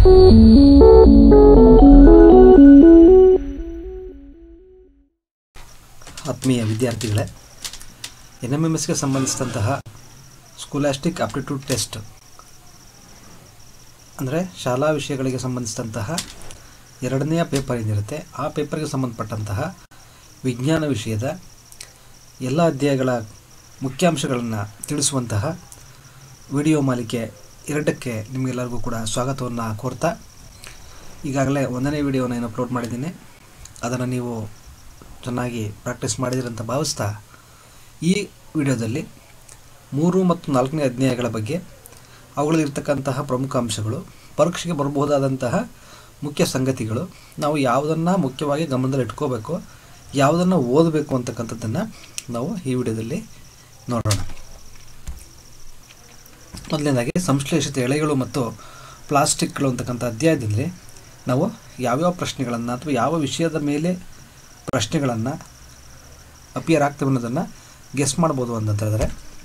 ಆತ್ಮೀಯ ವಿದ್ಯಾರ್ಥಿಗಳೇ N M M ಎಸ್ಗೆ ಸಂಬಂಧಿಸಿದಂತಹ ಸ್ಕೂಲಾಸ್ಟಿಕ್ ಆಪ್ಟಿಟ್ಯೂಡ್ ಟೆಸ್ಟ್ ಅಂದರೆ ಶಾಲಾ ವಿಷಯಗಳಿಗೆ ಸಂಬಂಧಿಸಿದಂತಹ ಎರಡನೆಯ ಪೇಪರ್ ಏನಿರುತ್ತೆ ಆ ಪೇಪರ್ಗೆ ಸಂಬಂಧಪಟ್ಟಂತಹ ವಿಜ್ಞಾನ ವಿಷಯದ ಎಲ್ಲ ಅಧ್ಯಾಯಗಳ ಮುಖ್ಯಾಂಶಗಳನ್ನು ತಿಳಿಸುವಂತಹ ವಿಡಿಯೋ ಮಾಲಿಕೆ ಎರಡಕ್ಕೆ ನಿಮಗೆಲ್ಲರಿಗೂ ಕೂಡ ಸ್ವಾಗತವನ್ನು ಕೋರ್ತಾ ಈಗಾಗಲೇ ಒಂದನೇ ವಿಡಿಯೋನ ಏನು ಅಪ್ಲೋಡ್ ಮಾಡಿದ್ದೀನಿ ಅದನ್ನು ನೀವು ಚೆನ್ನಾಗಿ ಪ್ರಾಕ್ಟೀಸ್ ಮಾಡಿದಿರಂತ ಭಾವಿಸ್ತಾ ಈ ವಿಡಿಯೋದಲ್ಲಿ ಮೂರು ಮತ್ತು ನಾಲ್ಕನೇ ಅಧ್ಯಾಯಗಳ ಬಗ್ಗೆ ಅವುಗಳಲ್ಲಿರ್ತಕ್ಕಂತಹ ಪ್ರಮುಖ ಅಂಶಗಳು ಪರೀಕ್ಷೆಗೆ ಬರಬಹುದಾದಂತಹ ಮುಖ್ಯ ಸಂಗತಿಗಳು ನಾವು ಯಾವುದನ್ನು ಮುಖ್ಯವಾಗಿ ಗಮನದಲ್ಲಿ ಇಟ್ಕೋಬೇಕು ಯಾವುದನ್ನು ಓದಬೇಕು ಅಂತಕ್ಕಂಥದ್ದನ್ನು ನಾವು ಈ ವಿಡಿಯೋದಲ್ಲಿ ನೋಡೋಣ ಮೊದಲನೇದಾಗಿ ಸಂಶ್ಲೇಷಿತ ಎಳೆಗಳು ಮತ್ತು ಪ್ಲಾಸ್ಟಿಕ್ಗಳು ಅಂತಕ್ಕಂಥ ಅಧ್ಯಾಯದಲ್ಲಿ ನಾವು ಯಾವ್ಯಾವ ಪ್ರಶ್ನೆಗಳನ್ನು ಅಥವಾ ಯಾವ ವಿಷಯದ ಮೇಲೆ ಪ್ರಶ್ನೆಗಳನ್ನು ಅಪಿಯರ್ ಆಗ್ತವೆ ಅನ್ನೋದನ್ನು ಗೆಸ್ ಮಾಡ್ಬೋದು ಅಂತಂತಂದರೆ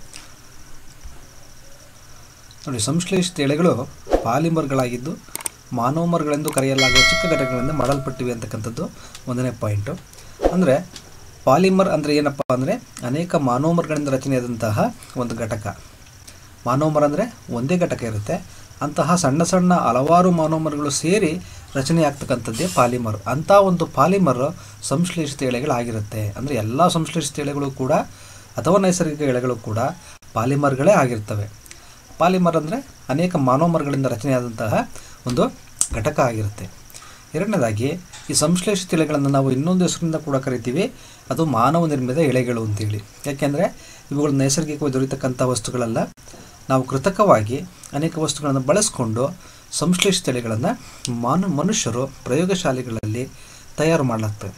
ನೋಡಿ ಸಂಶ್ಲೇಷಿತ ಎಳೆಗಳು ಪಾಲಿಮರ್ಗಳಾಗಿದ್ದು ಮಾನೋಮರ್ಗಳೆಂದು ಕರೆಯಲಾಗುವ ಚಿಕ್ಕ ಘಟಕಗಳಿಂದ ಮಾಡಲ್ಪಟ್ಟಿವೆ ಅಂತಕ್ಕಂಥದ್ದು ಒಂದನೇ ಪಾಯಿಂಟು ಅಂದರೆ ಪಾಲಿಮರ್ ಅಂದರೆ ಏನಪ್ಪ ಅಂದರೆ ಅನೇಕ ಮಾನೋಮರ್ಗಳಿಂದ ರಚನೆಯಾದಂತಹ ಒಂದು ಘಟಕ ಮಾನೋಮರ್ ಅಂದರೆ ಒಂದೇ ಘಟಕ ಇರುತ್ತೆ ಅಂತಹ ಸಣ್ಣ ಸಣ್ಣ ಹಲವಾರು ಮಾನೋಮರ್ಗಳು ಸೇರಿ ರಚನೆ ಆಗ್ತಕ್ಕಂಥದ್ದೇ ಪಾಲಿಮರ್ ಅಂಥ ಒಂದು ಪಾಲಿಮರ್ ಸಂಶ್ಲೇಷಿತ ಎಳೆಗಳಾಗಿರುತ್ತೆ ಅಂದರೆ ಎಲ್ಲ ಸಂಶ್ಲೇಷಿತ ಎಳೆಗಳು ಕೂಡ ಅಥವಾ ನೈಸರ್ಗಿಕ ಎಳೆಗಳು ಕೂಡ ಪಾಲಿಮರ್ಗಳೇ ಆಗಿರ್ತವೆ ಪಾಲಿಮರ್ ಅಂದರೆ ಅನೇಕ ಮಾನೋಮರ್ಗಳಿಂದ ರಚನೆಯಾದಂತಹ ಒಂದು ಘಟಕ ಆಗಿರುತ್ತೆ ಎರಡನೇದಾಗಿ ಈ ಸಂಶ್ಲೇಷಿತ ಎಳೆಗಳನ್ನು ನಾವು ಇನ್ನೊಂದು ಹೆಸರಿಂದ ಕೂಡ ಕರಿತೀವಿ ಅದು ಮಾನವ ನಿರ್ಮಿತ ಎಳೆಗಳು ಅಂತೇಳಿ ಯಾಕೆಂದರೆ ಇವುಗಳು ನೈಸರ್ಗಿಕವಾಗಿ ದೊರೆಯತಕ್ಕಂಥ ವಸ್ತುಗಳಲ್ಲ ನಾವು ಕೃತಕವಾಗಿ ಅನೇಕ ವಸ್ತುಗಳನ್ನು ಬಳಸಿಕೊಂಡು ಸಂಶ್ಲೇಷಿತ ಎಳೆಗಳನ್ನು ಮಾನು ಮನುಷ್ಯರು ಪ್ರಯೋಗಶಾಲೆಗಳಲ್ಲಿ ತಯಾರು ಮಾಡಲಾಗ್ತದೆ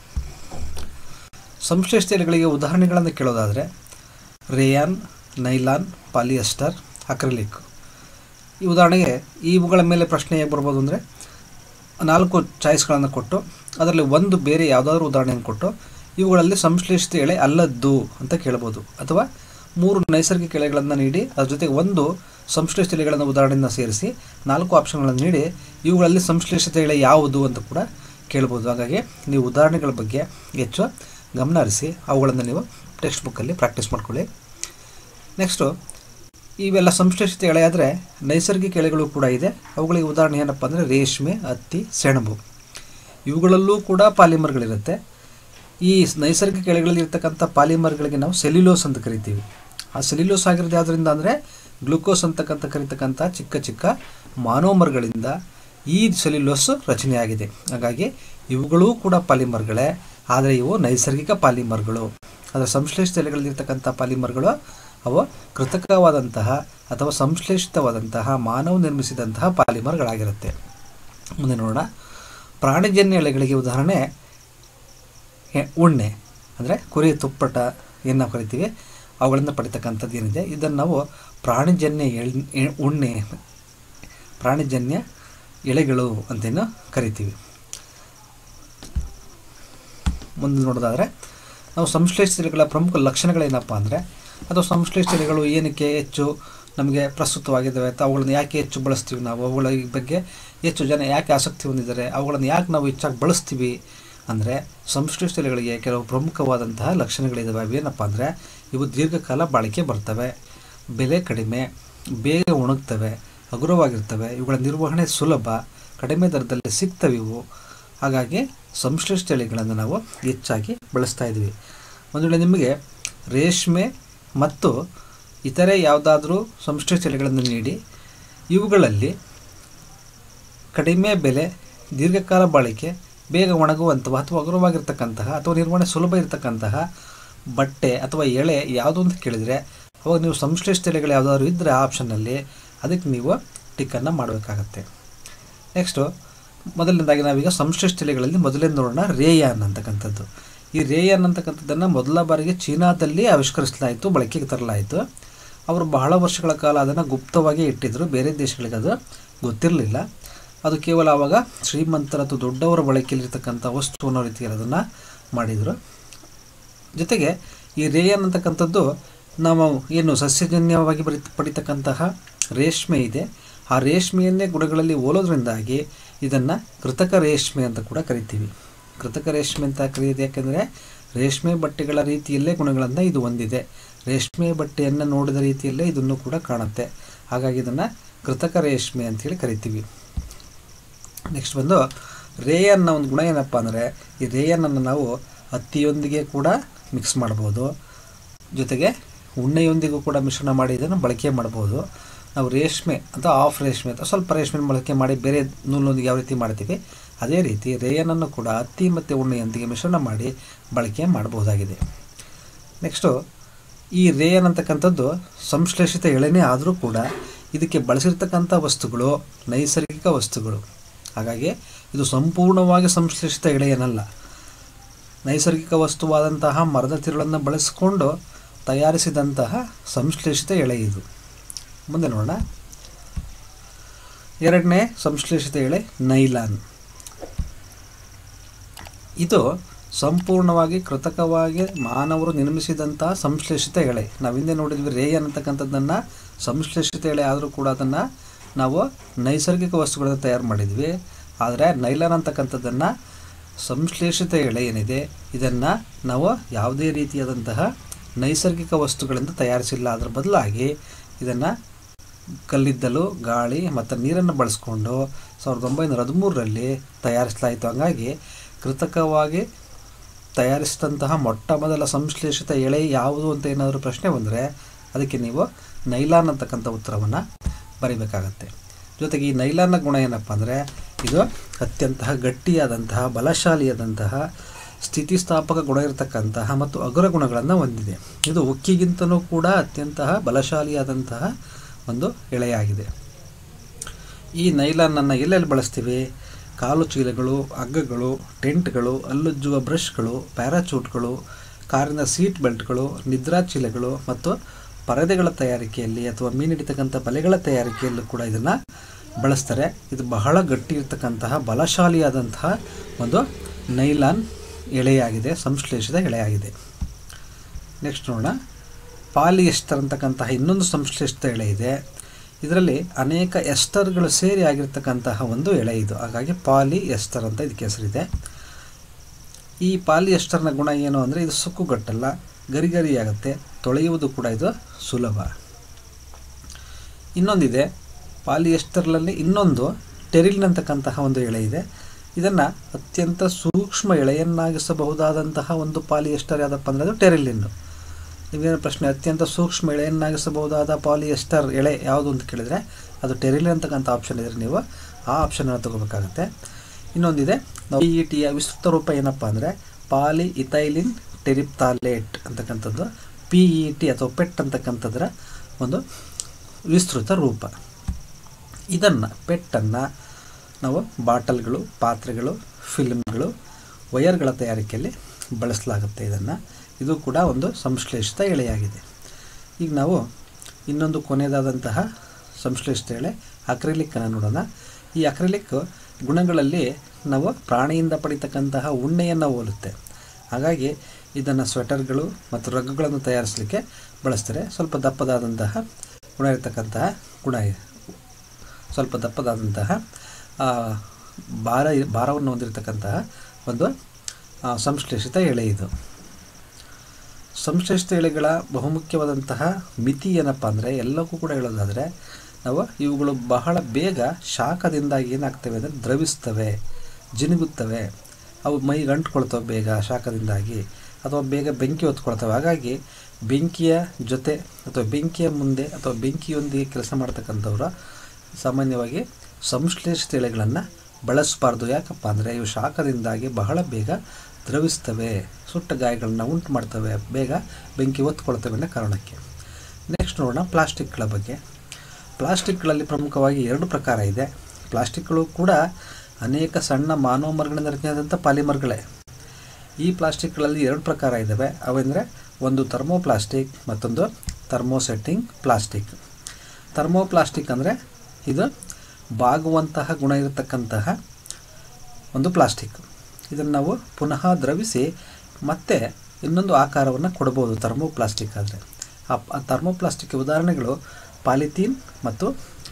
ಸಂಶ್ಲೇಷಿತ ಎಲೆಗಳಿಗೆ ಉದಾಹರಣೆಗಳನ್ನು ಕೇಳೋದಾದರೆ ರೇಯಾನ್ ನೈಲಾನ್ ಪಾಲಿಯಸ್ಟರ್ ಅಕ್ರಿಲಿಕ್ ಈ ಉದಾಹರಣೆಗೆ ಇವುಗಳ ಮೇಲೆ ಪ್ರಶ್ನೆ ಹೇಗೆ ಬರ್ಬೋದು ಅಂದರೆ ನಾಲ್ಕು ಚಾಯ್ಸ್ಗಳನ್ನು ಕೊಟ್ಟು ಅದರಲ್ಲಿ ಒಂದು ಬೇರೆ ಯಾವುದಾದ್ರೂ ಉದಾಹರಣೆಯನ್ನು ಕೊಟ್ಟು ಇವುಗಳಲ್ಲಿ ಸಂಶ್ಲೇಷಿತ ಎಳೆ ಅಲ್ಲದ್ದು ಅಂತ ಕೇಳ್ಬೋದು ಅಥವಾ ಮೂರು ನೈಸರ್ಗಿಕ ಎಳೆಗಳನ್ನು ನೀಡಿ ಅದ್ರ ಜೊತೆಗೆ ಒಂದು ಸಂಶ್ಲೇಷಿತ ಎಳೆಗಳನ್ನು ಉದಾಹರಣೆಯನ್ನು ಸೇರಿಸಿ ನಾಲ್ಕು ಆಪ್ಷನ್ಗಳನ್ನು ನೀಡಿ ಇವುಗಳಲ್ಲಿ ಸಂಶ್ಲೇಷಿತ ಎಳೆ ಯಾವುದು ಅಂತ ಕೂಡ ಕೇಳ್ಬೋದು ಹಾಗಾಗಿ ನೀವು ಉದಾಹರಣೆಗಳ ಬಗ್ಗೆ ಹೆಚ್ಚು ಗಮನ ಹರಿಸಿ ಅವುಗಳನ್ನು ನೀವು ಟೆಕ್ಸ್ಟ್ ಬುಕ್ಕಲ್ಲಿ ಪ್ರಾಕ್ಟೀಸ್ ಮಾಡ್ಕೊಳ್ಳಿ ನೆಕ್ಸ್ಟು ಇವೆಲ್ಲ ಸಂಶ್ಲೇಷಿತ ಎಳೆ ಆದರೆ ನೈಸರ್ಗಿಕ ಎಳೆಗಳು ಕೂಡ ಇದೆ ಅವುಗಳಿಗೆ ಉದಾಹರಣೆ ಏನಪ್ಪ ಅಂದರೆ ರೇಷ್ಮೆ ಹತ್ತಿ ಸೆಣಬು ಇವುಗಳಲ್ಲೂ ಕೂಡ ಪಾಲಿಮರ್ಗಳಿರುತ್ತೆ ಈ ನೈಸರ್ಗಿಕ ಎಳೆಗಳಲ್ಲಿ ಇರ್ತಕ್ಕಂಥ ಪಾಲಿಮರ್ಗಳಿಗೆ ನಾವು ಸೆಲ್ಯುಲೋಸ್ ಅಂತ ಕರಿತೀವಿ ಆ ಸೆಲ್ಯುಲೋಸ್ ಆಗಿರೋದು ಯಾವುದರಿಂದ ಅಂದರೆ ಗ್ಲುಕೋಸ್ ಅಂತಕ್ಕಂಥ ಕರಿತಕ್ಕಂಥ ಚಿಕ್ಕ ಚಿಕ್ಕ ಮಾನೋಮರ್ಗಳಿಂದ ಈ ಸೆಲ್ಯುಲೋಸ್ ರಚನೆಯಾಗಿದೆ ಹಾಗಾಗಿ ಇವುಗಳೂ ಕೂಡ ಪಾಲಿಮರ್ಗಳೇ ಆದರೆ ಇವು ನೈಸರ್ಗಿಕ ಪಾಲಿಮರ್ಗಳು ಅದರ ಸಂಶ್ಲೇಷಿತ ಎಲೆಗಳಲ್ಲಿರ್ತಕ್ಕಂಥ ಪಾಲಿಮರ್ಗಳು ಅವು ಕೃತಕವಾದಂತಹ ಅಥವಾ ಸಂಶ್ಲೇಷಿತವಾದಂತಹ ಮಾನವ ನಿರ್ಮಿಸಿದಂತಹ ಪಾಲಿಮರ್ಗಳಾಗಿರುತ್ತೆ ಮುಂದೆ ನೋಡೋಣ ಪ್ರಾಣಿಜನ್ಯ ಎಳೆಗಳಿಗೆ ಉದಾಹರಣೆ ಉಣ್ಣೆ ಅಂದರೆ ಕುರಿ ತುಪ್ಪಟ ಏನು ನಾವು ಕರಿತೀವಿ ಅವುಗಳಿಂದ ಪಡಿತಕ್ಕಂಥದ್ದು ಏನಿದೆ ಇದನ್ನು ನಾವು ಪ್ರಾಣಿಜನ್ಯ ಎಳ್ ಉಣ್ಣೆ ಪ್ರಾಣಿಜನ್ಯ ಎಳೆಗಳು ಅಂತೇನು ಕರಿತೀವಿ ಮುಂದೆ ನೋಡೋದಾದರೆ ನಾವು ಸಂಶ್ಲೇಷಿತ ಎಲೆಗಳ ಪ್ರಮುಖ ಲಕ್ಷಣಗಳೇನಪ್ಪ ಅಂದರೆ ಅಥವಾ ಸಂಶ್ಲೇಷಿತ ಎಲೆಗಳು ಏನಕ್ಕೆ ಹೆಚ್ಚು ನಮಗೆ ಪ್ರಸ್ತುತವಾಗಿದ್ದಾವೆ ಅಥವಾ ಅವುಗಳನ್ನು ಯಾಕೆ ಹೆಚ್ಚು ಬಳಸ್ತೀವಿ ನಾವು ಅವುಗಳ ಬಗ್ಗೆ ಹೆಚ್ಚು ಜನ ಯಾಕೆ ಆಸಕ್ತಿ ಹೊಂದಿದ್ದಾರೆ ಅವುಗಳನ್ನು ಯಾಕೆ ನಾವು ಹೆಚ್ಚಾಗಿ ಬಳಸ್ತೀವಿ ಅಂದರೆ ಸಂಶ್ಲೇಷಿತ ಎಲೆಗಳಿಗೆ ಕೆಲವು ಪ್ರಮುಖವಾದಂತಹ ಲಕ್ಷಣಗಳಿದ್ದಾವೆ ಅವೇನಪ್ಪ ಅಂದರೆ ಇವು ದೀರ್ಘಕಾಲ ಬಾಳಿಕೆ ಬರ್ತವೆ ಬೆಲೆ ಕಡಿಮೆ ಬೇಗ ಒಣಗ್ತವೆ ಹಗುರವಾಗಿರ್ತವೆ ಇವುಗಳ ನಿರ್ವಹಣೆ ಸುಲಭ ಕಡಿಮೆ ದರದಲ್ಲಿ ಸಿಗ್ತವೆ ಇವು ಹಾಗಾಗಿ ಸಂಶ್ಲೇಷಿತ ಎಲೆಗಳನ್ನು ನಾವು ಹೆಚ್ಚಾಗಿ ಬಳಸ್ತಾ ಇದ್ವಿ ಒಂದು ವೇಳೆ ನಿಮಗೆ ರೇಷ್ಮೆ ಮತ್ತು ಇತರೆ ಯಾವುದಾದ್ರೂ ಸಂಶ್ಲೇಷಿತ ಎಲೆಗಳನ್ನು ನೀಡಿ ಇವುಗಳಲ್ಲಿ ಕಡಿಮೆ ಬೆಲೆ ದೀರ್ಘಕಾಲ ಬಾಳಿಕೆ ಬೇಗ ಒಣಗುವಂತಹ ಅಥವಾ ಹಗುರವಾಗಿರ್ತಕ್ಕಂತಹ ಅಥವಾ ನಿರ್ವಹಣೆ ಸುಲಭ ಇರತಕ್ಕಂತಹ ಬಟ್ಟೆ ಅಥವಾ ಎಳೆ ಯಾವುದು ಅಂತ ಕೇಳಿದರೆ ಅವಾಗ ನೀವು ಸಂಶ್ಲೇಷಿತ ಎಲೆಗಳು ಯಾವುದಾದ್ರು ಇದ್ದರೆ ಆ ಆಪ್ಷನ್ನಲ್ಲಿ ಅದಕ್ಕೆ ನೀವು ಟಿಕ್ಕನ್ನು ಮಾಡಬೇಕಾಗತ್ತೆ ನೆಕ್ಸ್ಟು ಮೊದಲನೇದಾಗಿ ನಾವೀಗ ಸಂಶ್ಲೇಷಿತ ಎಲೆಗಳಲ್ಲಿ ಮೊದಲೇ ನೋಡೋಣ ರೇಯಾನ್ ಅಂತಕ್ಕಂಥದ್ದು ಈ ರೇಯಾನ್ ಅಂತಕ್ಕಂಥದ್ದನ್ನು ಮೊದಲ ಬಾರಿಗೆ ಚೀನಾದಲ್ಲಿ ಆವಿಷ್ಕರಿಸಲಾಯಿತು ಬಳಕೆಗೆ ತರಲಾಯಿತು ಅವರು ಬಹಳ ವರ್ಷಗಳ ಕಾಲ ಅದನ್ನು ಗುಪ್ತವಾಗಿ ಇಟ್ಟಿದ್ದರು ಬೇರೆ ದೇಶಗಳಿಗೆ ಅದು ಗೊತ್ತಿರಲಿಲ್ಲ ಅದು ಕೇವಲ ಆವಾಗ ಶ್ರೀಮಂತರ ಅಥವಾ ದೊಡ್ಡವರ ಬಳಕೆಯಲ್ಲಿರ್ತಕ್ಕಂಥ ವಸ್ತು ಅನ್ನೋ ರೀತಿಯಲ್ಲಿ ಅದನ್ನು ಮಾಡಿದರು ಜೊತೆಗೆ ಈ ರೇಯನ್ ಅಂತಕ್ಕಂಥದ್ದು ನಾವು ಏನು ಸಸ್ಯಜನ್ಯವಾಗಿ ಬರಿ ಪಡಿತಕ್ಕಂತಹ ರೇಷ್ಮೆ ಇದೆ ಆ ರೇಷ್ಮೆಯನ್ನೇ ಗುಣಗಳಲ್ಲಿ ಹೋಲೋದ್ರಿಂದಾಗಿ ಇದನ್ನು ಕೃತಕ ರೇಷ್ಮೆ ಅಂತ ಕೂಡ ಕರಿತೀವಿ ಕೃತಕ ರೇಷ್ಮೆ ಅಂತ ಕರೆಯೋದು ಯಾಕೆಂದರೆ ರೇಷ್ಮೆ ಬಟ್ಟೆಗಳ ರೀತಿಯಲ್ಲೇ ಗುಣಗಳನ್ನು ಇದು ಹೊಂದಿದೆ ರೇಷ್ಮೆ ಬಟ್ಟೆಯನ್ನು ನೋಡಿದ ರೀತಿಯಲ್ಲೇ ಇದನ್ನು ಕೂಡ ಕಾಣುತ್ತೆ ಹಾಗಾಗಿ ಇದನ್ನು ಕೃತಕ ರೇಷ್ಮೆ ಅಂತೇಳಿ ಕರಿತೀವಿ ನೆಕ್ಸ್ಟ್ ಬಂದು ರೇಯನ್ನ ಒಂದು ಗುಣ ಏನಪ್ಪ ಅಂದರೆ ಈ ರೇಯನ್ನನ್ನು ನಾವು ಹತ್ತಿಯೊಂದಿಗೆ ಕೂಡ ಮಿಕ್ಸ್ ಮಾಡ್ಬೋದು ಜೊತೆಗೆ ಉಣ್ಣೆಯೊಂದಿಗೂ ಕೂಡ ಮಿಶ್ರಣ ಮಾಡಿ ಇದನ್ನು ಬಳಕೆ ಮಾಡ್ಬೋದು ನಾವು ರೇಷ್ಮೆ ಅಥವಾ ಆಫ್ ರೇಷ್ಮೆ ಅಥವಾ ಸ್ವಲ್ಪ ರೇಷ್ಮೆ ಬಳಕೆ ಮಾಡಿ ಬೇರೆ ನೂಲೊಂದಿಗೆ ಯಾವ ರೀತಿ ಮಾಡ್ತೀವಿ ಅದೇ ರೀತಿ ರೇಯನನ್ನು ಕೂಡ ಹತ್ತಿ ಮತ್ತು ಉಣ್ಣೆಯೊಂದಿಗೆ ಮಿಶ್ರಣ ಮಾಡಿ ಬಳಕೆ ಮಾಡಬಹುದಾಗಿದೆ ನೆಕ್ಸ್ಟು ಈ ರೇಯನ್ ಅಂತಕ್ಕಂಥದ್ದು ಸಂಶ್ಲೇಷಿತ ಎಳೆನೇ ಆದರೂ ಕೂಡ ಇದಕ್ಕೆ ಬಳಸಿರ್ತಕ್ಕಂಥ ವಸ್ತುಗಳು ನೈಸರ್ಗಿಕ ವಸ್ತುಗಳು ಹಾಗಾಗಿ ಇದು ಸಂಪೂರ್ಣವಾಗಿ ಸಂಶ್ಲೇಷಿತ ಎಳೆಯನಲ್ಲ ನೈಸರ್ಗಿಕ ವಸ್ತುವಾದಂತಹ ಮರದ ತಿರುಳನ್ನು ಬಳಸಿಕೊಂಡು ತಯಾರಿಸಿದಂತಹ ಸಂಶ್ಲೇಷಿತ ಎಳೆ ಇದು ಮುಂದೆ ನೋಡೋಣ ಎರಡನೇ ಸಂಶ್ಲೇಷಿತ ಎಳೆ ನೈಲಾನ್ ಇದು ಸಂಪೂರ್ಣವಾಗಿ ಕೃತಕವಾಗಿ ಮಾನವರು ನಿರ್ಮಿಸಿದಂತಹ ಸಂಶ್ಲೇಷಿತ ಎಳೆ ನಾವು ಹಿಂದೆ ನೋಡಿದ್ವಿ ರೇಯನ್ ಅಂತಕ್ಕಂಥದ್ದನ್ನು ಸಂಶ್ಲೇಷಿತ ಎಳೆ ಆದರೂ ಕೂಡ ಅದನ್ನು ನಾವು ನೈಸರ್ಗಿಕ ವಸ್ತುಗಳನ್ನು ತಯಾರು ಮಾಡಿದ್ವಿ ಆದರೆ ನೈಲಾನ್ ಅಂತಕ್ಕಂಥದ್ದನ್ನು ಸಂಶ್ಲೇಷಿತ ಎಳೆ ಏನಿದೆ ಇದನ್ನು ನಾವು ಯಾವುದೇ ರೀತಿಯಾದಂತಹ ನೈಸರ್ಗಿಕ ವಸ್ತುಗಳಿಂದ ತಯಾರಿಸಿಲ್ಲ ಅದರ ಬದಲಾಗಿ ಇದನ್ನು ಕಲ್ಲಿದ್ದಲು ಗಾಳಿ ಮತ್ತು ನೀರನ್ನು ಬಳಸ್ಕೊಂಡು ಸಾವಿರದ ಒಂಬೈನೂರ ಹದಿಮೂರರಲ್ಲಿ ತಯಾರಿಸಲಾಯಿತು ಹಂಗಾಗಿ ಕೃತಕವಾಗಿ ತಯಾರಿಸಿದಂತಹ ಮೊಟ್ಟ ಮೊದಲ ಸಂಶ್ಲೇಷಿತ ಎಳೆ ಯಾವುದು ಅಂತ ಏನಾದರೂ ಪ್ರಶ್ನೆ ಬಂದರೆ ಅದಕ್ಕೆ ನೀವು ನೈಲಾನ್ ಅಂತಕ್ಕಂಥ ಉತ್ತರವನ್ನು ಬರಿಬೇಕಾಗತ್ತೆ ಜೊತೆಗೆ ಈ ನೈಲಾನ್ನ ಗುಣ ಏನಪ್ಪ ಅಂದರೆ ಇದು ಅತ್ಯಂತಹ ಗಟ್ಟಿಯಾದಂತಹ ಬಲಶಾಲಿಯಾದಂತಹ ಸ್ಥಿತಿಸ್ಥಾಪಕ ಗುಣ ಇರತಕ್ಕಂತಹ ಮತ್ತು ಅಗ್ರ ಗುಣಗಳನ್ನು ಹೊಂದಿದೆ ಇದು ಉಕ್ಕಿಗಿಂತಲೂ ಕೂಡ ಅತ್ಯಂತಹ ಬಲಶಾಲಿಯಾದಂತಹ ಒಂದು ಎಳೆಯಾಗಿದೆ ಈ ನೈಲಾನನ್ನು ಎಲ್ಲೆಲ್ಲಿ ಬಳಸ್ತೀವಿ ಕಾಲು ಚೀಲಗಳು ಹಗ್ಗಗಳು ಟೆಂಟ್ಗಳು ಹಲ್ಲುಜ್ಜುವ ಬ್ರಷ್ಗಳು ಪ್ಯಾರಾಚೂಟ್ಗಳು ಕಾರಿನ ಸೀಟ್ ಬೆಲ್ಟ್ಗಳು ನಿದ್ರಾ ಚೀಲಗಳು ಮತ್ತು ಪರದೆಗಳ ತಯಾರಿಕೆಯಲ್ಲಿ ಅಥವಾ ಮೀನಿಡಿತಕ್ಕಂಥ ಬಲೆಗಳ ತಯಾರಿಕೆಯಲ್ಲೂ ಕೂಡ ಇದನ್ನು ಬಳಸ್ತಾರೆ ಇದು ಬಹಳ ಗಟ್ಟಿ ಇರತಕ್ಕಂತಹ ಬಲಶಾಲಿಯಾದಂತಹ ಒಂದು ನೈಲಾನ್ ಎಳೆಯಾಗಿದೆ ಸಂಶ್ಲೇಷಿತ ಎಳೆಯಾಗಿದೆ ನೆಕ್ಸ್ಟ್ ನೋಡೋಣ ಪಾಲಿಯೆಸ್ಟರ್ ಅಂತಕ್ಕಂತಹ ಇನ್ನೊಂದು ಸಂಶ್ಲೇಷಿತ ಎಳೆ ಇದೆ ಇದರಲ್ಲಿ ಅನೇಕ ಎಸ್ಟರ್ಗಳು ಸೇರಿ ಆಗಿರ್ತಕ್ಕಂತಹ ಒಂದು ಎಳೆ ಇದು ಹಾಗಾಗಿ ಪಾಲಿ ಎಸ್ಟರ್ ಅಂತ ಇದಕ್ಕೆ ಹೆಸರಿದೆ ಈ ಪಾಲಿಯೆಸ್ಟರ್ನ ಗುಣ ಏನು ಅಂದರೆ ಇದು ಸುಕ್ಕುಗಟ್ಟಲ್ಲ ಗರಿಗರಿಯಾಗುತ್ತೆ ತೊಳೆಯುವುದು ಕೂಡ ಇದು ಸುಲಭ ಇನ್ನೊಂದಿದೆ ಪಾಲಿಯೆಸ್ಟರ್ನಲ್ಲಿ ಇನ್ನೊಂದು ಟೆರಿಲ್ ಅಂತಕ್ಕಂತಹ ಒಂದು ಎಳೆ ಇದೆ ಇದನ್ನು ಅತ್ಯಂತ ಸೂಕ್ಷ್ಮ ಎಳೆಯನ್ನಾಗಿಸಬಹುದಾದಂತಹ ಒಂದು ಪಾಲಿಯೆಸ್ಟರ್ ಯಾವುದಪ್ಪ ಅಂದರೆ ಅದು ಟೆರಿಲಿನ್ನು ನೀವೇನು ಪ್ರಶ್ನೆ ಅತ್ಯಂತ ಸೂಕ್ಷ್ಮ ಎಳೆಯನ್ನಾಗಿಸಬಹುದಾದ ಪಾಲಿಯೆಸ್ಟರ್ ಎಳೆ ಯಾವುದು ಅಂತ ಕೇಳಿದರೆ ಅದು ಟೆರಿಲಿನ್ ಅಂತಕ್ಕಂಥ ಆಪ್ಷನ್ ಇದ್ದರೆ ನೀವು ಆ ಆಪ್ಷನನ್ನು ತಗೋಬೇಕಾಗುತ್ತೆ ಇನ್ನೊಂದಿದೆ ನಾವು ಪಿ ಇ ಟಿಯ ವಿಸ್ತೃತ ರೂಪ ಏನಪ್ಪ ಅಂದರೆ ಪಾಲಿ ಇಥೈಲಿನ್ ಟೆರಿಪ್ತಾಲೇಟ್ ಅಂತಕ್ಕಂಥದ್ದು ಪಿ ಇ ಟಿ ಅಥವಾ ಪೆಟ್ ಅಂತಕ್ಕಂಥದ್ರ ಒಂದು ವಿಸ್ತೃತ ರೂಪ ಇದನ್ನು ಪೆಟ್ಟನ್ನು ನಾವು ಬಾಟಲ್ಗಳು ಪಾತ್ರೆಗಳು ಫಿಲ್ಮ್ಗಳು ವಯರ್ಗಳ ತಯಾರಿಕೆಯಲ್ಲಿ ಬಳಸಲಾಗುತ್ತೆ ಇದನ್ನು ಇದು ಕೂಡ ಒಂದು ಸಂಶ್ಲೇಷಿತ ಎಳೆಯಾಗಿದೆ ಈಗ ನಾವು ಇನ್ನೊಂದು ಕೊನೆಯದಾದಂತಹ ಸಂಶ್ಲೇಷಿತ ಎಳೆ ಅಕ್ರಿಲಿಕ್ಕನ್ನು ನೋಡೋಣ ಈ ಅಕ್ರಿಲಿಕ್ ಗುಣಗಳಲ್ಲಿ ನಾವು ಪ್ರಾಣಿಯಿಂದ ಪಡಿತಕ್ಕಂತಹ ಉಣ್ಣೆಯನ್ನು ಹೋಲುತ್ತೆ ಹಾಗಾಗಿ ಇದನ್ನು ಸ್ವೆಟರ್ಗಳು ಮತ್ತು ರಗ್ಗುಗಳನ್ನು ತಯಾರಿಸಲಿಕ್ಕೆ ಬಳಸ್ತಾರೆ ಸ್ವಲ್ಪ ದಪ್ಪದಾದಂತಹ ಗುಣ ಇರತಕ್ಕಂತಹ ಗುಣ ಇದೆ ಸ್ವಲ್ಪ ದಪ್ಪದಾದಂತಹ ಭಾರ ಭಾರವನ್ನು ಹೊಂದಿರತಕ್ಕಂತಹ ಒಂದು ಸಂಶ್ಲೇಷಿತ ಎಳೆ ಇದು ಸಂಶ್ಲೇಷಿತ ಎಳೆಗಳ ಬಹುಮುಖ್ಯವಾದಂತಹ ಮಿತಿ ಏನಪ್ಪ ಅಂದರೆ ಎಲ್ಲಕ್ಕೂ ಕೂಡ ಹೇಳೋದಾದರೆ ನಾವು ಇವುಗಳು ಬಹಳ ಬೇಗ ಶಾಖದಿಂದಾಗಿ ಏನಾಗ್ತವೆ ಅಂದರೆ ದ್ರವಿಸ್ತವೆ ಜಿನುಗುತ್ತವೆ ಅವು ಮೈಗೆ ಅಂಟ್ಕೊಳ್ತವೆ ಬೇಗ ಶಾಖದಿಂದಾಗಿ ಅಥವಾ ಬೇಗ ಬೆಂಕಿ ಹೊತ್ಕೊಳ್ತವೆ ಹಾಗಾಗಿ ಬೆಂಕಿಯ ಜೊತೆ ಅಥವಾ ಬೆಂಕಿಯ ಮುಂದೆ ಅಥವಾ ಬೆಂಕಿಯೊಂದಿಗೆ ಕೆಲಸ ಮಾಡ್ತಕ್ಕಂಥವ್ರು ಸಾಮಾನ್ಯವಾಗಿ ಸಂಶ್ಲೇಷಿತ ಎಳೆಗಳನ್ನು ಬಳಸಬಾರ್ದು ಯಾಕಪ್ಪ ಅಂದರೆ ಇವು ಶಾಖದಿಂದಾಗಿ ಬಹಳ ಬೇಗ ದ್ರವಿಸ್ತವೆ ಸುಟ್ಟ ಗಾಯಗಳನ್ನ ಉಂಟು ಮಾಡ್ತವೆ ಬೇಗ ಬೆಂಕಿ ಒತ್ಕೊಳ್ತವೆ ಅನ್ನೋ ಕಾರಣಕ್ಕೆ ನೆಕ್ಸ್ಟ್ ನೋಡೋಣ ಪ್ಲಾಸ್ಟಿಕ್ಗಳ ಬಗ್ಗೆ ಪ್ಲಾಸ್ಟಿಕ್ಗಳಲ್ಲಿ ಪ್ರಮುಖವಾಗಿ ಎರಡು ಪ್ರಕಾರ ಇದೆ ಪ್ಲಾಸ್ಟಿಕ್ಗಳು ಕೂಡ ಅನೇಕ ಸಣ್ಣ ಮಾನವ ಮರಗಳಿಂದ ರಚನೆಯಾದಂಥ ಪಾಲಿಮರ್ಗಳೇ ಈ ಪ್ಲಾಸ್ಟಿಕ್ಗಳಲ್ಲಿ ಎರಡು ಪ್ರಕಾರ ಇದ್ದಾವೆ ಅವೆಂದರೆ ಒಂದು ಥರ್ಮೋಪ್ಲಾಸ್ಟಿಕ್ ಮತ್ತೊಂದು ಥರ್ಮೋಸೆಟ್ಟಿಂಗ್ ಪ್ಲಾಸ್ಟಿಕ್ ಥರ್ಮೋಪ್ಲಾಸ್ಟಿಕ್ ಅಂದರೆ ಇದು ಬಾಗುವಂತಹ ಗುಣ ಇರತಕ್ಕಂತಹ ಒಂದು ಪ್ಲಾಸ್ಟಿಕ್ ಇದನ್ನು ನಾವು ಪುನಃ ದ್ರವಿಸಿ ಮತ್ತೆ ಇನ್ನೊಂದು ಆಕಾರವನ್ನು ಕೊಡ್ಬೋದು ಥರ್ಮೋಪ್ಲಾಸ್ಟಿಕ್ ಆದರೆ ಆ ಥರ್ಮೋಪ್ಲಾಸ್ಟಿಕ್ ಉದಾಹರಣೆಗಳು ಪಾಲಿಥೀನ್ ಮತ್ತು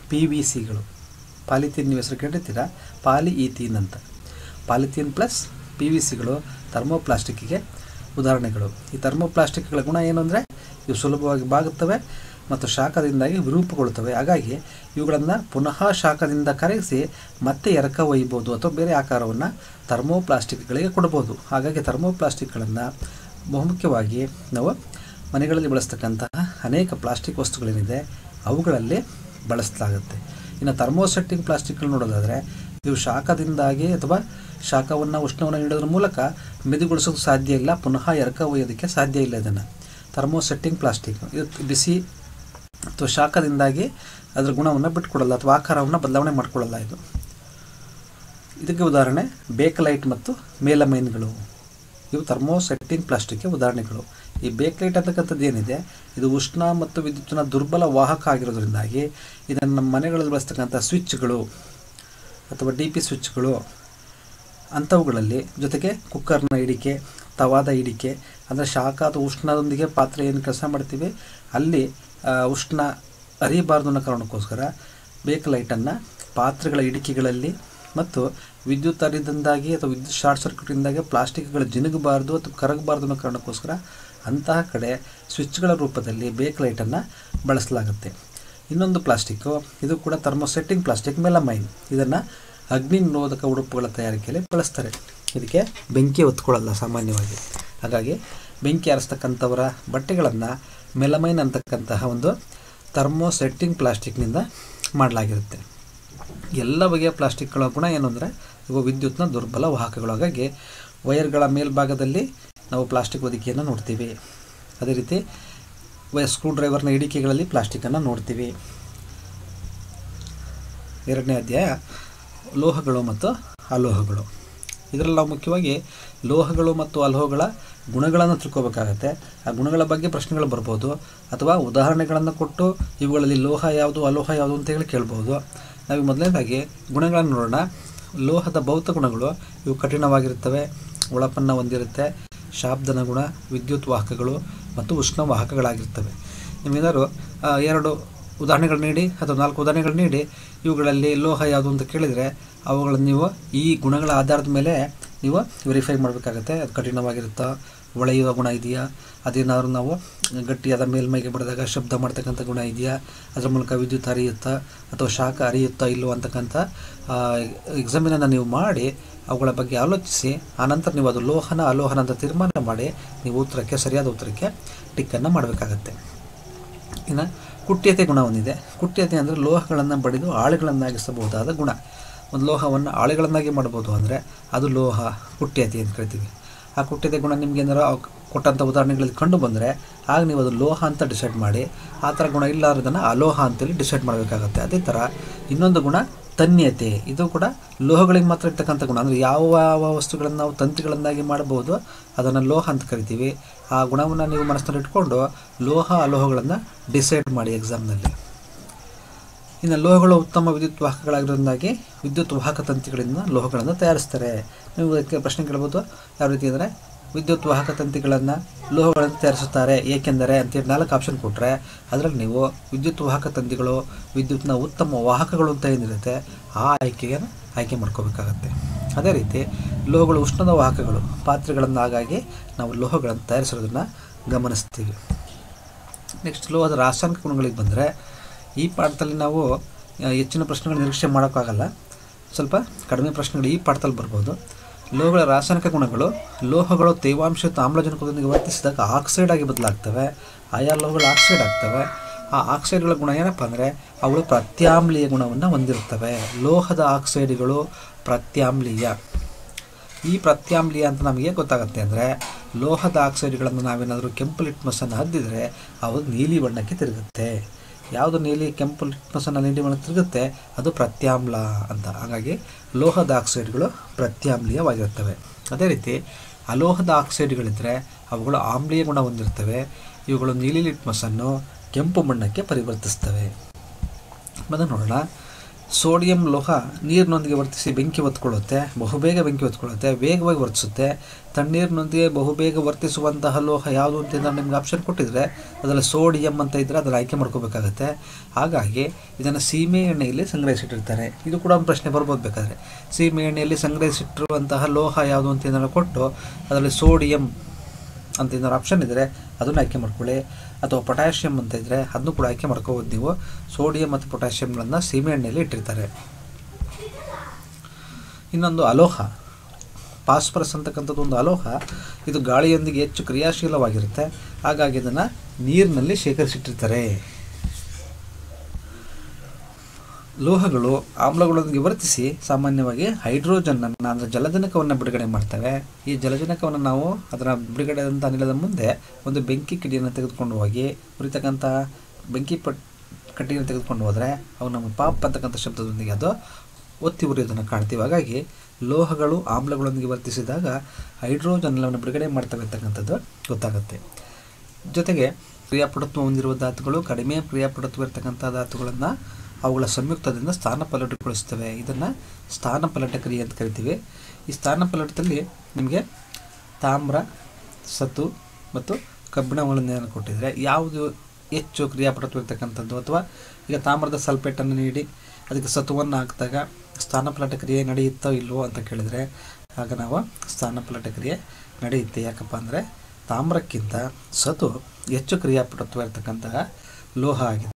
ಪಿ ವಿ ಸಿಗಳು ಪಾಲಿಥೀನ್ ನೀವು ಹೆಸರು ಕೇಳಿರ್ತೀರಾ ಪಾಲಿ ಈಥೀನ್ ಅಂತ ಪಾಲಿಥೀನ್ ಪ್ಲಸ್ ಪಿ ವಿ ಸಿಗಳು ಥರ್ಮೋಪ್ಲಾಸ್ಟಿಕ್ಕಿಗೆ ಉದಾಹರಣೆಗಳು ಈ ಥರ್ಮೋಪ್ಲಾಸ್ಟಿಕ್ಗಳ ಗುಣ ಏನು ಅಂದರೆ ಇವು ಸುಲಭವಾಗಿ ಬಾಗುತ್ತವೆ ಮತ್ತು ಶಾಖದಿಂದಾಗಿ ವಿರೂಪಗೊಳ್ಳುತ್ತವೆ ಹಾಗಾಗಿ ಇವುಗಳನ್ನು ಪುನಃ ಶಾಖದಿಂದ ಕರಗಿಸಿ ಮತ್ತೆ ಎರಕ ಒಯ್ಬೋದು ಅಥವಾ ಬೇರೆ ಆಕಾರವನ್ನು ಥರ್ಮೋಪ್ಲಾಸ್ಟಿಕ್ಗಳಿಗೆ ಕೊಡ್ಬೋದು ಹಾಗಾಗಿ ಥರ್ಮೋಪ್ಲಾಸ್ಟಿಕ್ಗಳನ್ನು ಬಹುಮುಖ್ಯವಾಗಿ ನಾವು ಮನೆಗಳಲ್ಲಿ ಬಳಸ್ತಕ್ಕಂತಹ ಅನೇಕ ಪ್ಲಾಸ್ಟಿಕ್ ವಸ್ತುಗಳೇನಿದೆ ಅವುಗಳಲ್ಲಿ ಬಳಸಲಾಗುತ್ತೆ ಇನ್ನು ಥರ್ಮೋಸೆಟ್ಟಿಂಗ್ ಪ್ಲಾಸ್ಟಿಕ್ಗಳು ನೋಡೋದಾದರೆ ಇವು ಶಾಖದಿಂದಾಗಿ ಅಥವಾ ಶಾಖವನ್ನು ಉಷ್ಣವನ್ನು ನೀಡೋದ್ರ ಮೂಲಕ ಮೆದುಗೊಳಿಸೋದು ಸಾಧ್ಯ ಇಲ್ಲ ಪುನಃ ಎರಕ ಒಯ್ಯೋದಕ್ಕೆ ಸಾಧ್ಯ ಇಲ್ಲ ಇದನ್ನು ಥರ್ಮೋಸೆಟ್ಟಿಂಗ್ ಪ್ಲಾಸ್ಟಿಕ್ ಇದು ಬಿಸಿ ಅಥವಾ ಶಾಖದಿಂದಾಗಿ ಅದರ ಗುಣವನ್ನು ಬಿಟ್ಕೊಡಲ್ಲ ಅಥವಾ ಆಕಾರವನ್ನು ಬದಲಾವಣೆ ಮಾಡಿಕೊಳ್ಳಲ್ಲ ಇದು ಇದಕ್ಕೆ ಉದಾಹರಣೆ ಬೇಕಲೈಟ್ ಮತ್ತು ಮೇಲಮೈನ್ಗಳು ಇವು ಥರ್ಮೋಸೆಟ್ಟಿಂಗ್ ಪ್ಲಾಸ್ಟಿಕ್ಗೆ ಉದಾಹರಣೆಗಳು ಈ ಬೇಕ್ಲೈಟ್ ಅಂತಕ್ಕಂಥದ್ದು ಏನಿದೆ ಇದು ಉಷ್ಣ ಮತ್ತು ವಿದ್ಯುತ್ತಿನ ದುರ್ಬಲ ವಾಹಕ ಆಗಿರೋದ್ರಿಂದಾಗಿ ಇದನ್ನು ನಮ್ಮ ಮನೆಗಳಲ್ಲಿ ಬಳಸ್ತಕ್ಕಂಥ ಸ್ವಿಚ್ಗಳು ಅಥವಾ ಡಿ ಪಿ ಸ್ವಿಚ್ಗಳು ಅಂಥವುಗಳಲ್ಲಿ ಜೊತೆಗೆ ಕುಕ್ಕರ್ನ ಇಡಿಕೆ ತವಾದ ಇಡಿಕೆ ಅಂದರೆ ಶಾಖ ಅಥವಾ ಉಷ್ಣದೊಂದಿಗೆ ಪಾತ್ರೆ ಏನು ಕೆಲಸ ಮಾಡ್ತೀವಿ ಅಲ್ಲಿ ಆ, ಉಷ್ಣ ಅರಿಯಬಾರ್ದು ಅನ್ನೋ ಕಾರಣಕ್ಕೋಸ್ಕರ ಬೇಕಲೈಟನ್ನು ಪಾತ್ರೆಗಳ ಇಡಿಕೆಗಳಲ್ಲಿ ಮತ್ತು ವಿದ್ಯುತ್ ಹರಿದಿಂದಾಗಿ ಅಥವಾ ವಿದ್ಯುತ್ ಶಾರ್ಟ್ ಸರ್ಕ್ಯೂಟಿಂದಾಗಿ ಪ್ಲಾಸ್ಟಿಕ್ಗಳು ಜಿನುಗಬಾರ್ದು ಅಥವಾ ಕರಗಬಾರ್ದು ಅನ್ನೋ ಕಾರಣಕ್ಕೋಸ್ಕರ ಅಂತಹ ಕಡೆ ಸ್ವಿಚ್ಗಳ ರೂಪದಲ್ಲಿ ಬೇಕಲೈಟನ್ನು ಬಳಸಲಾಗುತ್ತೆ ಇನ್ನೊಂದು ಪ್ಲಾಸ್ಟಿಕ್ಕು ಇದು ಕೂಡ ಥರ್ಮೋಸೆಟ್ಟಿಂಗ್ ಪ್ಲಾಸ್ಟಿಕ್ ಮೆಲಮೈನ್ ಇದನ್ನು ಅಗ್ನಿ ನಿರೋಧಕ ಉಡುಪುಗಳ ತಯಾರಿಕೆಯಲ್ಲಿ ಬಳಸ್ತಾರೆ ಇದಕ್ಕೆ ಬೆಂಕಿ ಹೊತ್ಕೊಳ್ಳಲ್ಲ ಸಾಮಾನ್ಯವಾಗಿ ಹಾಗಾಗಿ ಬೆಂಕಿ ಆರಿಸ್ತಕ್ಕಂಥವರ ಬಟ್ಟೆಗಳನ್ನು ಮೆಲಮೈನ್ ಅಂತಕ್ಕಂತಹ ಒಂದು ಥರ್ಮೋಸೆಟ್ಟಿಂಗ್ ಪ್ಲಾಸ್ಟಿಕ್ನಿಂದ ಮಾಡಲಾಗಿರುತ್ತೆ ಎಲ್ಲ ಬಗೆಯ ಪ್ಲಾಸ್ಟಿಕ್ಗಳ ಗುಣ ಏನು ಅಂದರೆ ಇವು ವಿದ್ಯುತ್ನ ದುರ್ಬಲ ವಾಹಕಗಳು ಹಾಗಾಗಿ ವೈರ್ಗಳ ಮೇಲ್ಭಾಗದಲ್ಲಿ ನಾವು ಪ್ಲಾಸ್ಟಿಕ್ ಹೊದಿಕೆಯನ್ನು ನೋಡ್ತೀವಿ ಅದೇ ರೀತಿ ವೈ ಸ್ಕ್ರೂ ಡ್ರೈವರ್ನ ಇಡಿಕೆಗಳಲ್ಲಿ ಪ್ಲಾಸ್ಟಿಕ್ಕನ್ನು ನೋಡ್ತೀವಿ ಎರಡನೇ ಅಧ್ಯಾಯ ಲೋಹಗಳು ಮತ್ತು ಅಲೋಹಗಳು ಇದರಲ್ಲಿ ನಾವು ಮುಖ್ಯವಾಗಿ ಲೋಹಗಳು ಮತ್ತು ಅಲೋಹಗಳ ಗುಣಗಳನ್ನು ತಿಳ್ಕೊಬೇಕಾಗತ್ತೆ ಆ ಗುಣಗಳ ಬಗ್ಗೆ ಪ್ರಶ್ನೆಗಳು ಬರ್ಬೋದು ಅಥವಾ ಉದಾಹರಣೆಗಳನ್ನು ಕೊಟ್ಟು ಇವುಗಳಲ್ಲಿ ಲೋಹ ಯಾವುದು ಅಲೋಹ ಯಾವುದು ಅಂತ ಹೇಳಿ ಕೇಳ್ಬೋದು ನಾವು ಮೊದಲನೇದಾಗಿ ಗುಣಗಳನ್ನು ನೋಡೋಣ ಲೋಹದ ಭೌತ ಗುಣಗಳು ಇವು ಕಠಿಣವಾಗಿರುತ್ತವೆ ಒಳಪನ್ನ ಹೊಂದಿರುತ್ತೆ ಶಾಬ್ದನ ಗುಣ ವಿದ್ಯುತ್ ವಾಹಕಗಳು ಮತ್ತು ಉಷ್ಣ ವಾಹಕಗಳಾಗಿರ್ತವೆ ನಿಮ್ಗೇನಾದ್ರು ಆ, ಎರಡು ಉದಾಹರಣೆಗಳು ನೀಡಿ ಅಥವಾ ನಾಲ್ಕು ಉದಾಹರಣೆಗಳು ನೀಡಿ ಇವುಗಳಲ್ಲಿ ಲೋಹ ಯಾವುದು ಅಂತ ಕೇಳಿದರೆ ಅವುಗಳನ್ನು ನೀವು ಈ ಗುಣಗಳ ಆಧಾರದ ಮೇಲೆ ನೀವು ವೆರಿಫೈ ಮಾಡಬೇಕಾಗತ್ತೆ ಅದು ಕಠಿಣವಾಗಿರುತ್ತಾ ಒಳೆಯುವ ಗುಣ ಇದೆಯಾ ಅದೇನಾದ್ರು ನಾವು ಗಟ್ಟಿಯಾದ ಮೇಲ್ಮೈಗೆ ಬಡಿದಾಗ ಶಬ್ದ ಮಾಡ್ತಕ್ಕಂಥ ಗುಣ ಇದೆಯಾ ಅದರ ಮೂಲಕ ವಿದ್ಯುತ್ ಹರಿಯುತ್ತಾ ಅಥವಾ ಶಾಖ ಹರಿಯುತ್ತಾ ಇಲ್ಲೋ ಅಂತಕ್ಕಂಥ ಎಕ್ಸಾಮಿನನ್ನು ನೀವು ಮಾಡಿ ಅವುಗಳ ಬಗ್ಗೆ ಆಲೋಚಿಸಿ ಆನಂತರ ನೀವು ಅದು ಲೋಹನ ಅಲೋಹನ ಅಂತ ತೀರ್ಮಾನ ಮಾಡಿ ನೀವು ಉತ್ತರಕ್ಕೆ ಸರಿಯಾದ ಉತ್ತರಕ್ಕೆ ಟಿಕ್ಕನ್ನು ಮಾಡಬೇಕಾಗತ್ತೆ ಇನ್ನು ಕುಟ್ಯತೆ ಗುಣ ಹೊಂದಿದೆ ಕುಟ್ಯತೆ ಅಂದರೆ ಲೋಹಗಳನ್ನು ಬಡಿದು ಆಳೆಗಳನ್ನಾಗಿಸಬಹುದಾದ ಗುಣ ಒಂದು ಲೋಹವನ್ನು ಆಳೆಗಳನ್ನಾಗಿ ಮಾಡ್ಬೋದು ಅಂದರೆ ಅದು ಲೋಹ ಕುಟ್ಯತೆ ಅಂತ ಕರಿತೀವಿ ಆ ಕುಟ್ಯತೆ ಗುಣ ನಿಮ್ಗೆ ಏನಾರು ಅವ್ ಕೊಟ್ಟಂಥ ಉದಾಹರಣೆಗಳಲ್ಲಿ ಕಂಡು ಬಂದರೆ ಆಗ ನೀವು ಅದು ಲೋಹ ಅಂತ ಡಿಸೈಡ್ ಮಾಡಿ ಆ ಥರ ಗುಣ ಇಲ್ಲಾರದನ್ನು ಅಲೋಹ ಅಂತೇಳಿ ಡಿಸೈಡ್ ಮಾಡಬೇಕಾಗತ್ತೆ ಅದೇ ಥರ ಇನ್ನೊಂದು ಗುಣ ತನ್ಯತೆ ಇದು ಕೂಡ ಲೋಹಗಳಿಗೆ ಮಾತ್ರ ಇರ್ತಕ್ಕಂಥ ಗುಣ ಅಂದರೆ ಯಾವ ಯಾವ ವಸ್ತುಗಳನ್ನು ನಾವು ತಂತಿಗಳನ್ನಾಗಿ ಮಾಡಬಹುದು ಅದನ್ನು ಲೋಹ ಅಂತ ಕರಿತೀವಿ ಆ ಗುಣವನ್ನು ನೀವು ಮನಸ್ಸಿನಲ್ಲಿ ಇಟ್ಕೊಂಡು ಲೋಹ ಅಲೋಹಗಳನ್ನು ಡಿಸೈಡ್ ಮಾಡಿ ಎಕ್ಸಾಮ್ನಲ್ಲಿ ಇನ್ನು ಲೋಹಗಳು ಉತ್ತಮ ವಿದ್ಯುತ್ ವಾಹಕಗಳಾಗಿರೋದ್ರಿಂದಾಗಿ ವಿದ್ಯುತ್ ವಾಹಕ ತಂತಿಗಳಿಂದ ಲೋಹಗಳನ್ನು ತಯಾರಿಸ್ತಾರೆ ನೀವು ಇದಕ್ಕೆ ಪ್ರಶ್ನೆ ಕೇಳ್ಬೋದು ಯಾವ ರೀತಿ ಅಂದರೆ ವಿದ್ಯುತ್ ವಾಹಕ ತಂತಿಗಳನ್ನು ಲೋಹಗಳನ್ನು ತಯಾರಿಸುತ್ತಾರೆ ಏಕೆಂದರೆ ಅಂತೇಳಿ ನಾಲ್ಕು ಆಪ್ಷನ್ ಕೊಟ್ಟರೆ ಅದರಲ್ಲಿ ನೀವು ವಿದ್ಯುತ್ ವಾಹಕ ತಂತಿಗಳು ವಿದ್ಯುತ್ನ ಉತ್ತಮ ವಾಹಕಗಳು ಅಂತ ಏನಿರುತ್ತೆ ಆ ಆಯ್ಕೆಗೆ ಆಯ್ಕೆ ಮಾಡ್ಕೋಬೇಕಾಗತ್ತೆ ಅದೇ ರೀತಿ ಲೋಹಗಳು ಉಷ್ಣದ ವಾಹಕಗಳು ಪಾತ್ರೆಗಳನ್ನು ಹಾಗಾಗಿ ನಾವು ಲೋಹಗಳನ್ನು ತಯಾರಿಸೋದನ್ನು ಗಮನಿಸ್ತೀವಿ ನೆಕ್ಸ್ಟ್ ಲೋಹದ ರಾಸಾಯನಿಕ ಗುಣಗಳಿಗೆ ಬಂದರೆ ಈ ಪಾಠದಲ್ಲಿ ನಾವು ಆ, ಹೆಚ್ಚಿನ ಪ್ರಶ್ನೆಗಳು ನಿರೀಕ್ಷೆ ಮಾಡೋಕ್ಕಾಗಲ್ಲ ಸ್ವಲ್ಪ ಕಡಿಮೆ ಪ್ರಶ್ನೆಗಳು ಈ ಪಾಠದಲ್ಲಿ ಬರ್ಬೋದು ಲೋಹಗಳ ರಾಸಾಯನಿಕ ಗುಣಗಳು ಲೋಹಗಳು ತೇವಾಂಶಯುತ ಆಮ್ಲಜನಕದೊಂದಿಗೆ ವರ್ತಿಸಿದಾಗ ಆಕ್ಸೈಡ್ ಆಗಿ ಬದಲಾಗ್ತವೆ ಆಯಾ ಲೋಹಗಳು ಆಕ್ಸೈಡ್ ಆಗ್ತವೆ ಆ ಆಕ್ಸೈಡ್ಗಳ ಗುಣ ಏನಪ್ಪ ಅಂದರೆ ಅವುಗಳು ಪ್ರತ್ಯಾಮ್ಲೀಯ ಗುಣವನ್ನು ಹೊಂದಿರುತ್ತವೆ ಲೋಹದ ಆಕ್ಸೈಡ್ಗಳು ಪ್ರತ್ಯಾಮ್ಲೀಯ ಈ ಪ್ರತ್ಯಾಮ್ಲೀಯ ಅಂತ ನಮಗೆ ಗೊತ್ತಾಗುತ್ತೆ ಅಂದರೆ ಲೋಹದ ಆಕ್ಸೈಡ್ಗಳನ್ನು ನಾವೇನಾದರೂ ಕೆಂಪು ಲಿಟ್ಮಸನ್ನು ಹದ್ದಿದ್ರೆ ಅವು ನೀಲಿ ಬಣ್ಣಕ್ಕೆ ತಿರುಗುತ್ತೆ ಯಾವುದು ನೀಲಿ ಕೆಂಪು ಲಿಟ್ಮಸನ್ನು ನೀಲಿ ಬಣ್ಣಕ್ಕೆ ತಿರುಗುತ್ತೆ ಅದು ಪ್ರತ್ಯಾಮ್ಲ ಅಂತ ಹಾಗಾಗಿ ಲೋಹದ ಆಕ್ಸೈಡ್ಗಳು ಪ್ರತ್ಯಾಮ್ಲೀಯವಾಗಿರುತ್ತವೆ ಅದೇ ರೀತಿ ಅಲೋಹದ ಆಕ್ಸೈಡ್ಗಳಿದ್ದರೆ ಅವುಗಳು ಆಮ್ಲೀಯ ಗುಣ ಹೊಂದಿರ್ತವೆ ಇವುಗಳು ನೀಲಿ ಲಿಟ್ಮಸನ್ನು ಕೆಂಪು ಬಣ್ಣಕ್ಕೆ ಪರಿವರ್ತಿಸ್ತವೆ ಮತ್ತು ನೋಡೋಣ ಸೋಡಿಯಂ ಲೋಹ ನೀರಿನೊಂದಿಗೆ ವರ್ತಿಸಿ ಬೆಂಕಿ ಹೊತ್ಕೊಳ್ಳುತ್ತೆ ಬಹುಬೇಗ ಬೆಂಕಿ ಹೊತ್ಕೊಳ್ಳುತ್ತೆ ವೇಗವಾಗಿ ವರ್ತಿಸುತ್ತೆ ತಣ್ಣೀರಿನೊಂದಿಗೆ ಬಹುಬೇಗ ವರ್ತಿಸುವಂತಹ ಲೋಹ ಯಾವುದು ಅಂತ ನಾನು ನಿಮ್ಗೆ ಆಪ್ಷನ್ ಕೊಟ್ಟಿದ್ರೆ ಅದರಲ್ಲಿ ಸೋಡಿಯಂ ಅಂತ ಇದ್ದರೆ ಅದನ್ನು ಆಯ್ಕೆ ಮಾಡ್ಕೋಬೇಕಾಗತ್ತೆ ಹಾಗಾಗಿ ಇದನ್ನು ಸೀಮೆ ಎಣ್ಣೆಯಲ್ಲಿ ಸಂಗ್ರಹಿಸಿಟ್ಟಿರ್ತಾರೆ ಇದು ಕೂಡ ಒಂದು ಪ್ರಶ್ನೆ ಬರ್ಬೋದು ಬೇಕಾದರೆ ಸೀಮೆ ಎಣ್ಣೆಯಲ್ಲಿ ಸಂಗ್ರಹಿಸಿಟ್ಟಿರುವಂತಹ ಲೋಹ ಯಾವುದು ಅಂತ ಏನಾದ್ರು ಕೊಟ್ಟು ಅದರಲ್ಲಿ ಸೋಡಿಯಂ ಅಂತ ಏನಾದ್ರು ಆಪ್ಷನ್ ಇದ್ದರೆ ಅದನ್ನು ಆಯ್ಕೆ ಮಾಡ್ಕೊಳ್ಳಿ ಅಥವಾ ಪೊಟ್ಯಾಷಿಯಮ್ ಅಂತ ಇದ್ದರೆ ಅದನ್ನು ಕೂಡ ಆಯ್ಕೆ ಮಾಡ್ಕೋಬೋದು ನೀವು ಸೋಡಿಯಂ ಮತ್ತು ಪೊಟ್ಯಾಷಿಯಮ್ಗಳನ್ನು ಸೀಮೆ ಎಣ್ಣೆಯಲ್ಲಿ ಇಟ್ಟಿರ್ತಾರೆ ಇನ್ನೊಂದು ಅಲೋಹ ಪಾಸ್ಪರಸ್ ಅಂತಕ್ಕಂಥದ್ದು ಒಂದು ಅಲೋಹ ಇದು ಗಾಳಿಯೊಂದಿಗೆ ಹೆಚ್ಚು ಕ್ರಿಯಾಶೀಲವಾಗಿರುತ್ತೆ ಹಾಗಾಗಿ ಇದನ್ನು ನೀರಿನಲ್ಲಿ ಶೇಖರಿಸಿಟ್ಟಿರ್ತಾರೆ ಲೋಹಗಳು ಆಮ್ಲಗಳೊಂದಿಗೆ ವರ್ತಿಸಿ ಸಾಮಾನ್ಯವಾಗಿ ಹೈಡ್ರೋಜನ್ನನ್ನು ಅಂದರೆ ಜಲಜನಕವನ್ನು ಬಿಡುಗಡೆ ಮಾಡ್ತವೆ ಈ ಜಲಜನಕವನ್ನು ನಾವು ಅದರ ಬಿಡುಗಡೆಯಾದಂಥ ಅನಿಲದ ಮುಂದೆ ಒಂದು ಬೆಂಕಿ ಕಿಡಿಯನ್ನು ತೆಗೆದುಕೊಂಡು ಹೋಗಿ ಉರಿತಕ್ಕಂಥ ಬೆಂಕಿ ಪಟ್ ಕಟ್ಟಿಯನ್ನು ತೆಗೆದುಕೊಂಡು ಹೋದರೆ ಅವು ನಮ್ಮ ಪಾಪ್ ಅಂತಕ್ಕಂಥ ಶಬ್ದದೊಂದಿಗೆ ಅದು ಒತ್ತಿ ಉರಿಯೋದನ್ನು ಕಾಣ್ತೀವಿ ಹಾಗಾಗಿ ಲೋಹಗಳು ಆಮ್ಲಗಳೊಂದಿಗೆ ವರ್ತಿಸಿದಾಗ ಹೈಡ್ರೋಜನ್ ಅನಿಲವನ್ನು ಬಿಡುಗಡೆ ಮಾಡ್ತವೆ ಅಂತಕ್ಕಂಥದ್ದು ಗೊತ್ತಾಗುತ್ತೆ ಜೊತೆಗೆ ಕ್ರಿಯಾಪಟುತ್ವ ಹೊಂದಿರುವ ಧಾತುಗಳು ಕಡಿಮೆ ಕ್ರಿಯಾಪಟುತ್ವ ಇರತಕ್ಕಂಥ ಧಾತುಗಳನ್ನು ಅವುಗಳ ಸಂಯುಕ್ತದಿಂದ ಸ್ಥಾನಪಲ್ಲಟಗೊಳಿಸ್ತವೆ ಇದನ್ನು ಸ್ಥಾನಪಲ್ಲಟ ಕ್ರಿಯೆ ಅಂತ ಕರಿತೀವಿ ಈ ಸ್ಥಾನಪಲ್ಲಟದಲ್ಲಿ ನಿಮಗೆ ತಾಮ್ರ ಸತು ಮತ್ತು ಕಬ್ಬಿಣಗಳನ್ನು ಕೊಟ್ಟಿದ್ದಾರೆ ಯಾವುದು ಹೆಚ್ಚು ಕ್ರಿಯಾಪಟುತ್ವ ಇರ್ತಕ್ಕಂಥದ್ದು ಅಥವಾ ಈಗ ತಾಮ್ರದ ಸಲ್ಫೇಟನ್ನು ನೀಡಿ ಅದಕ್ಕೆ ಸತುವನ್ನು ಹಾಕಿದಾಗ ಸ್ಥಾನಪಲ್ಲಟ ಕ್ರಿಯೆ ನಡೆಯುತ್ತೋ ಇಲ್ವೋ ಅಂತ ಕೇಳಿದರೆ ಆಗ ನಾವು ಸ್ಥಾನಪಲ್ಲಟ ಕ್ರಿಯೆ ನಡೆಯುತ್ತೆ ಯಾಕಪ್ಪ ಅಂದರೆ ತಾಮ್ರಕ್ಕಿಂತ ಸತು ಹೆಚ್ಚು ಕ್ರಿಯಾಪಟುತ್ವ ಇರತಕ್ಕಂತಹ ಲೋಹ ಆಗಿದೆ